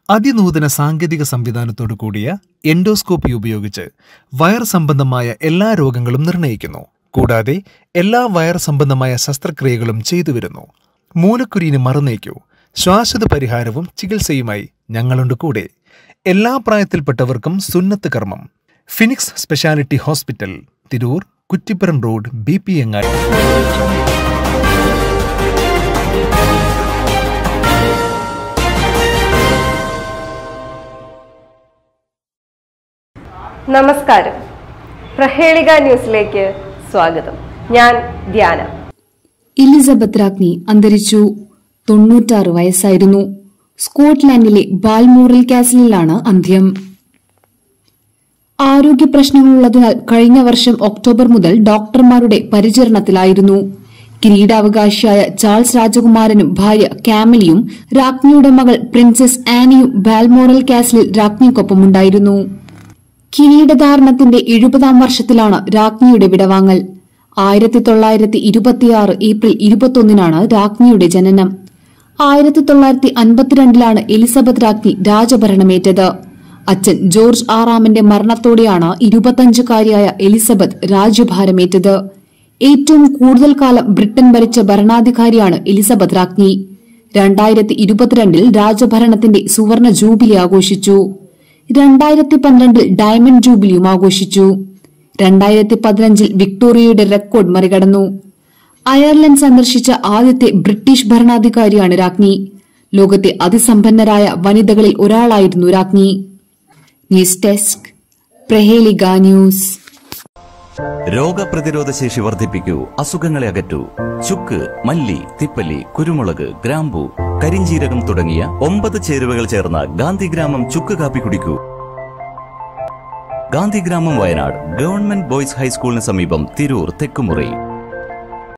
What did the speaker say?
അതിനൂതന സാങ്കേതിക സംവിധാനത്തോടു കൂടിയ എൻഡോസ്കോപ്പി ഉപയോഗിച്ച് വയർ സംബന്ധമായ എല്ലാ രോഗങ്ങളും നിർണ്ണയിക്കുന്നു കൂടാതെ എല്ലാ വയർ സംബന്ധമായ ശസ്ത്രക്രിയകളും ചെയ്തു വരുന്നു മൂലക്കുരുവിന് മറുനീക്കൂ ശ്വാസത പരിഹാരവും ചികിത്സയുമായി ഞങ്ങളുണ്ട് കൂടെ എല്ലാ പ്രായത്തിൽപ്പെട്ടവർക്കും സുന്നത്ത് കർമ്മം Phoenix speciality hospital Tirur Kuttippuram road B P Angadi നമസ്കാരം പ്രഹേളിക ന്യൂസിലേക്ക് സ്വാഗതം ഞാൻ ധ്യാന എലിസബത്ത് രാജ്ഞി അന്തരിച്ചു തൊണ്ണൂറ്റാറ് വയസ്സായിരുന്നു സ്കോട്ട്ലാൻഡിലെ ബാൽമോറൽ കാസിലാണ് അന്ത്യം ആരോഗ്യ പ്രശ്നങ്ങളുള്ളതിനാൽ കഴിഞ്ഞ വർഷം ഒക്ടോബർ മുതൽ ഡോക്ടർമാരുടെ പരിചരണത്തിലായിരുന്നു കിരീടാവകാശിയായ ചാൾസ് രാജകുമാരനും ഭാര്യ കാമിലിയും രാജ്ഞിയുടെ മകൾ പ്രിൻസസ് ആനിയും ബാൽമോറൽ കാസിലിൽ രാജ്ഞിക്കൊപ്പമുണ്ടായിരുന്നു കിരീടധാരണത്തിന്റെ എഴുപതാം വർഷത്തിലാണ് രാജ്ഞിയുടെ വിടവാങ്ങൽ ആയിരത്തി തൊള്ളായിരത്തി ഇരുപത്തിയാറ് ഏപ്രിൽ ഇരുപത്തൊന്നിനാണ് രാജ്ഞിയുടെ ജനനം ആയിരത്തി തൊള്ളായിരത്തി അൻപത്തിരണ്ടിലാണ് എലിസബത്ത് രാജ്ഞി രാജഭരണമേറ്റത് അച്ഛൻ ജോർജ് ആറാമന്റെ മരണത്തോടെയാണ് ഇരുപത്തഞ്ചുകാരിയായ എലിസബത്ത് രാജ്യഭാരമേറ്റത് ഏറ്റവും കൂടുതൽ കാലം ബ്രിട്ടൻ ഭരിച്ച ഭരണാധികാരിയാണ് എലിസബത്ത് രാജ്ഞി രണ്ടായിരത്തി ഇരുപത്തിരണ്ടിൽ രാജഭരണത്തിന്റെ സുവർണ ജൂബിലി ആഘോഷിച്ചു രണ്ടായിരത്തി പന്ത്രണ്ടിൽ ഡയമണ്ട് ജൂബിലിയും ആഘോഷിച്ചു രണ്ടായിരത്തി പതിനഞ്ചിൽ വിക്ടോറിയയുടെ റെക്കോർഡ് മറികടന്നു അയർലൻഡ് സന്ദർശിച്ച ആദ്യത്തെ ബ്രിട്ടീഷ് ഭരണാധികാരിയാണ് രാജ്ഞി ലോകത്തെ അതിസമ്പന്നരായ വനിതകളിൽ ഒരാളായിരുന്നു രാജ്ഞി ന്യൂസ് ഡെസ്ക് പ്രഹേലിക ന്യൂസ് രോഗപ്രതിരോധ ശേഷി വർദ്ധിപ്പിക്കൂ അസുഖങ്ങളെ അകറ്റൂ ചുക്ക് മല്ലി തിപ്പല്ലി കുരുമുളക് ഗ്രാമ്പു കരിഞ്ചീരകം തുടങ്ങിയ ഒമ്പത് ചേരുവകൾ ചേർന്ന ഗാന്ധിഗ്രാമം ചുക്ക് കാപ്പി കുടിക്കൂ ഗാന്ധിഗ്രാമം വയനാട് ഗവൺമെന്റ് ബോയ്സ് ഹൈസ്കൂളിന് സമീപം തിരൂർ തെക്കുമുറി